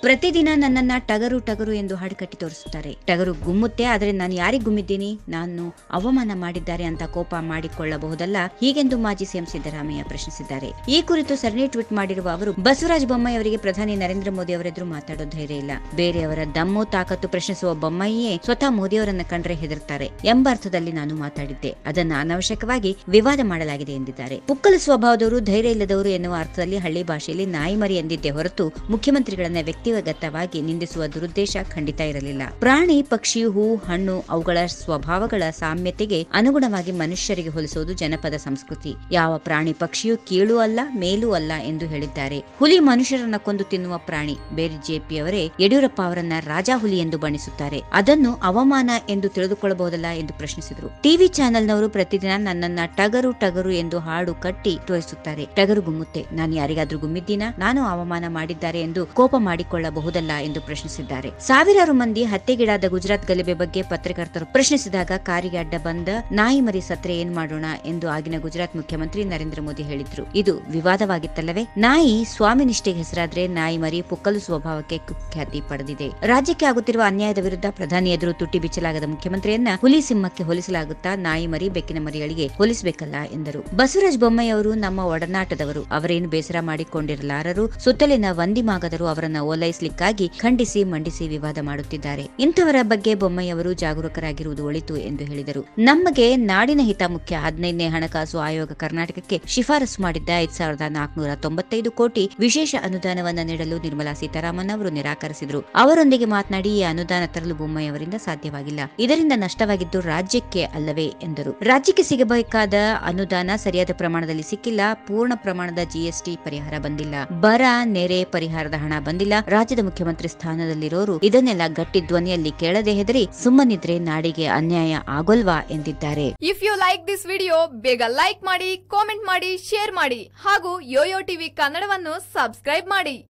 ಪ್ರತಿದಿನ ನನ್ನನ್ನ ಟಗರು ಟಗರು ಎಂದು ಹಾಡುಕಟ್ಟಿ ತೋರಿಸುತ್ತಾರೆ ಟಗರು ಗುಮ್ಮುತ್ತೆ ಆದರೆ ನಾನು ಯಾರಿಗೆ ಗುಮ್ಮಿದ್ದೀನಿ ನಾನು ಅವಮಾನ ಮಾಡಿದ್ದಾರೆ ಅಂತ ಕೋಪ ಮಾಡಿಕೊಳ್ಳಬಹುದಲ್ಲ ಹೀಗೆಂದು ಮಾಜಿ ಸಿಎಂ ಸಿದ್ದರಾಮಯ್ಯ ಪ್ರಶ್ನಿಸಿದ್ದಾರೆ ಈ ಕುರಿತು ಸರಣಿ ಟ್ವೀಟ್ ಮಾಡಿರುವ ಅವರು ಬಸವರಾಜ ಬೊಮ್ಮಾಯಿ ಅವರಿಗೆ ಪ್ರಧಾನಿ ನರೇಂದ್ರ ಮೋದಿ ಅವರೆದುರು ಮಾತಾಡೋ ಧೈರ್ಯ ಇಲ್ಲ ಬೇರೆಯವರ ದಮ್ಮು ತಾಕತ್ತು ಪ್ರಶ್ನಿಸುವ ಬೊಮ್ಮಾಯಿಯೇ ಸ್ವತಃ ಮೋದಿಯವರನ್ನ ಕಂಡ್ರೆ ಹೆದರುತ್ತಾರೆ ಎಂಬ ಅರ್ಥದಲ್ಲಿ ನಾನು ಮಾತಾಡಿದ್ದೆ ಅದನ್ನ ಅನಾವಶ್ಯಕವಾಗಿ ವಿವಾದ ಮಾಡಲಾಗಿದೆ ಎಂದಿದ್ದಾರೆ ಪುಕ್ಕಲು ಸ್ವಭಾವದವರು ಧೈರ್ಯ ಇಲ್ಲದವರು ಎನ್ನುವ ಅರ್ಥದಲ್ಲಿ ಹಳ್ಳಿ ಭಾಷೆಯಲ್ಲಿ ನಾಯಿಮರಿ ಎಂದಿದ್ದೇ ಹೊರತು ಮುಖ್ಯಮಂತ್ರಿಗಳನ್ನ ವ್ಯಕ್ತಿಗತವಾಗಿ ನಿಂದಿಸುವ ದುರುದ್ದೇಶ ಖಂಡಿತ ಇರಲಿಲ್ಲ ಪ್ರಾಣಿ ಪಕ್ಷಿ ಹೂ ಹಣ್ಣು ಅವುಗಳ ಸ್ವಭಾವಗಳ ಸಾಮ್ಯತೆಗೆ ಅನುಗುಣವಾಗಿ ಮನುಷ್ಯರಿಗೆ ಹೋಲಿಸುವುದು ಜನಪದ ಸಂಸ್ಕೃತಿ ಯಾವ ಪ್ರಾಣಿ ಪಕ್ಷಿಯೂ ಕೀಳು ಅಲ್ಲ ಮೇಲೂ ಅಲ್ಲ ಎಂದು ಹೇಳಿದ್ದಾರೆ ಹುಲಿ ಮನುಷ್ಯರನ್ನ ಕೊಂದು ತಿನ್ನುವ ಪ್ರಾಣಿ ಬೇರೆ ಜೆಪಿಯವರೇ ಯಡಿಯೂರಪ್ಪ ಅವರನ್ನ ರಾಜಾ ಹುಲಿ ಎಂದು ಬಣ್ಣಿಸುತ್ತಾರೆ ಅದನ್ನು ಅವಮಾನ ಎಂದು ತಿಳಿದುಕೊಳ್ಳಬಹುದಲ್ಲ ಎಂದು ಪ್ರಶ್ನಿಸಿದರು ಟಿವಿ ಚಾನೆಲ್ನವರು ಪ್ರತಿದಿನ ನನ್ನನ್ನ ಟಗರು ಟಗರು ಎಂದು ಹಾಡು ಕಟ್ಟಿ ತೋರಿಸುತ್ತಾರೆ ಟಗರು ಗುಮ್ಮುತ್ತೆ ನಾನು ಯಾರಿಗಾದ್ರೂ ಗುಮ್ಮಿದ್ದೀನಾ ನಾನು ಅವಮಾನ ಮಾಡಿದ್ದಾರೆ ಎಂದು ಕೋಪ ಮಾಡಿಕೊಳ್ಳಬಹುದಲ್ಲ ಎಂದು ಪ್ರಶ್ನಿಸಿದ್ದಾರೆ ಸಾವಿರಾರು ಮಂದಿ ಹತ್ಯೆಗೀಡಾದ ಗುಜರಾತ್ ಗಲಭೆ ಬಗ್ಗೆ ಪತ್ರಕರ್ತರು ಪ್ರಶ್ನಿಸಿದಾಗ ಕಾರಿಗೆ ಅಡ್ಡ ಬಂದ ನಾಯಿ ಮರಿ ಸತ್ರೆ ಏನ್ ಮಾಡೋಣ ಎಂದು ಆಗಿನ ಗುಜರಾತ್ ಮುಖ್ಯಮಂತ್ರಿ ನರೇಂದ್ರ ಮೋದಿ ಹೇಳಿದ್ರು ಇದು ವಿವಾದವಾಗಿತ್ತಲ್ಲವೇ ನಾಯಿ ಸ್ವಾಮಿ ನಿಷ್ಠೆಗೆ ಹೆಸರಾದ್ರೆ ನಾಯಿ ಮರಿ ಪುಕ್ಕಲು ಸ್ವಭಾವಕ್ಕೆ ಕುಖ್ಯಾತಿ ಪಡೆದಿದೆ ರಾಜ್ಯಕ್ಕೆ ಆಗುತ್ತಿರುವ ಅನ್ಯಾಯದ ವಿರುದ್ಧ ಪ್ರಧಾನಿ ಎದುರು ತುಟಿ ಬಿಚ್ಚಲಾಗದ ಮುಖ್ಯಮಂತ್ರಿಯನ್ನ ಹುಲಿ ಸಿಂಹಕ್ಕೆ ಹೋಲಿಸಲಾಗುತ್ತಾ ನಾಯಿ ಮರಿ ಬೆಕ್ಕಿನ ಮರಿಗಳಿಗೆ ಹೋಲಿಸಬೇಕಲ್ಲ ಎಂದರು ಬಸವರಾಜ ಬೊಮ್ಮಾಯಿ ಅವರು ನಮ್ಮ ಒಡನಾಟದವರು ಅವರೇನು ಬೇಸರ ಮಾಡಿಕೊಂಡಿರಲಾರರು ಸುತ್ತಲಿನ ವಂದಿಮಾಗದರು ಅವರನ್ನ ಓಲೈಸಲಿಕ್ಕಾಗಿ ಖಂಡಿಸಿ ಮಂಡಿಸಿ ವಿವಾದ ಮಾಡುತ್ತಿದ್ದಾರೆ ಇಂಥವರ ಬಗ್ಗೆ ಬೊಮ್ಮಾಯಿ ಅವರು ಜಾಗರೂಕರಾಗಿರುವುದು ಒಳಿತು ಎಂದು ಹೇಳಿದರು ನಮಗೆ ನಾಡಿನ ಹಿತ ಮುಖ್ಯ ಹದಿನೈದನೇ ಹಣಕಾಸು ಆಯೋಗ ಕರ್ನಾಟಕಕ್ಕೆ ಶಿಫಾರಸು ಮಾಡಿದ್ದ ಐದ್ ಸಾವಿರದ ನಾಲ್ಕುನೂರ ತೊಂಬತ್ತೈದು ಕೋಟಿ ವಿಶೇಷ ಅನುದಾನವನ್ನ ನೀಡಲು ನಿರ್ಮಲಾ ಸೀತಾರಾಮನ್ ಅವರು ನಿರಾಕರಿಸಿದರು ಅವರೊಂದಿಗೆ ಮಾತನಾಡಿ ಈ ಅನುದಾನ ತರಲು ಬೊಮ್ಮಾಯಿ ಅವರಿಂದ ಸಾಧ್ಯವಾಗಿಲ್ಲ ಇದರಿಂದ ನಷ್ಟವಾಗಿದ್ದು ರಾಜ್ಯಕ್ಕೆ ಅಲ್ಲವೇ ಎಂದರು ರಾಜ್ಯಕ್ಕೆ ಸಿಗಬೇಕಾದ ಅನುದಾನ ಸರಿಯಾದ ಪ್ರಮಾಣದಲ್ಲಿ ಸಿಕ್ಕಿಲ್ಲ ಪೂರ್ಣ ಪ್ರಮಾಣದ ಜಿಎಸ್ಟಿ ಪರಿಹಾರ ಬಂದಿಲ್ಲ ಬರ ನೆರೆ ಪರಿಹಾರದ ಹಣ ಬಂದಿಲ್ಲ ರಾಜ್ಯದ ಮುಖ್ಯಮಂತ್ರಿ ಸ್ಥಾನದಲ್ಲಿರೋರು ಇದನ್ನೆಲ್ಲ ಗಟ್ಟಿ ಧ್ವನಿಯಲ್ಲಿ ಕೇಳದೆ ಹೆದರಿ ಸುಮ್ಮನಿದ್ರೆ ನಾಡಿಗೆ ಅನ್ಯಾಯ ಆಗೋಲ್ವಾ ಎಂದಿದ್ದಾರೆ if you like this video ಬೇಗ ಲೈಕ್ ಮಾಡಿ ಕಾಮೆಂಟ್ ಮಾಡಿ ಶೇರ್ ಮಾಡಿ ಹಾಗೂ ಯೋಯೋ ಟಿವಿ ಕನ್ನಡವನ್ನು ಸಬ್ಸ್ಕ್ರೈಬ್ ಮಾಡಿ